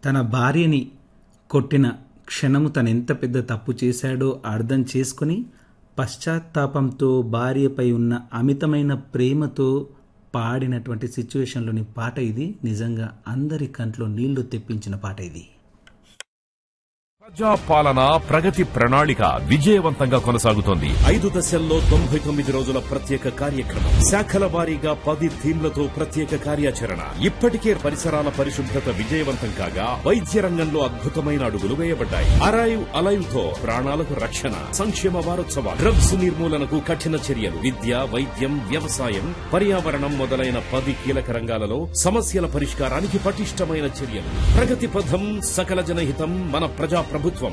తన భార్యని కొట్టిన క్షణము తను ఎంత పెద్ద తప్పు చేశాడో అర్థం చేసుకుని పశ్చాత్తాపంతో భార్యపై ఉన్న అమితమైన ప్రేమతో పాడినటువంటి సిచ్యువేషన్లోని పాట ఇది నిజంగా అందరి కంట్లో నీళ్లు తెప్పించిన పాట ఇది ప్రజా పాలన ప్రగతి ప్రణాళిక విజయవంతంగా కొనసాగుతోంది ఐదు దశల్లో తొంభై తొమ్మిది రోజుల ప్రత్యేక కార్యక్రమం శాఖల వారీగా పది థీమ్లతో ప్రత్యేక కార్యాచరణ ఇప్పటికే పరిసరాల పరిశుభ్రత విజయవంతం కాగా వైద్య రంగంలో అద్భుతమైన అడుగులు వేయబడ్డాయి అరైవ్ అలైవ్ తో ప్రాణాలకు రక్షణ సంక్షేమ వారోత్సవాలు డ్రగ్స్ నిర్మూలనకు కఠిన చర్యలు విద్య వైద్యం వ్యవసాయం పర్యావరణం మొదలైన పది కీలక రంగాలలో సమస్యల పరిష్కారానికి పటిష్టమైన చర్యలు ప్రగతి పథం సకల జనహితం మన ప్రజా ప్రభుత్వం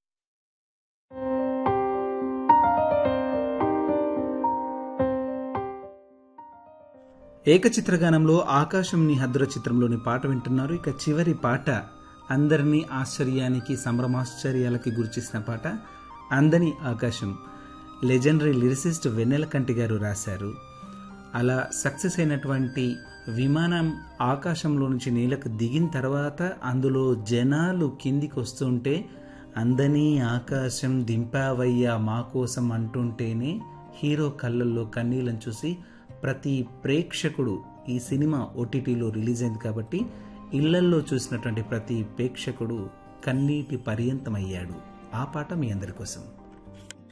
ఏకచిత్రగానంలో ఆకాశం నీ హద్దుల చిత్రంలోని పాట వింటున్నారు ఇక చివరి పాట అందరినీ ఆశ్చర్యానికి సంభ్రమాశ్చర్యాలకి గురిచేసిన పాట అందని ఆకాశం లెజెండరీ లిరిసిస్ట్ వెన్నెలకంటి గారు రాశారు అలా సక్సెస్ అయినటువంటి విమానం ఆకాశంలో నుంచి నేలకు దిగిన తర్వాత అందులో జనాలు కిందికి వస్తుంటే అందని ఆకాశం దింపావయ్యా మా కోసం అంటుంటేనే హీరో కళ్ళల్లో కన్నీళ్ళని చూసి ప్రతి ప్రేక్షకుడు ఈ సినిమా ఓటీటీలో రిలీజ్ అయింది కాబట్టి ఇళ్లల్లో చూసినటువంటి ప్రతి ప్రేక్షకుడు కన్నీటి పర్యంతమయ్యాడు ఆ పాట మీ అందరి కోసం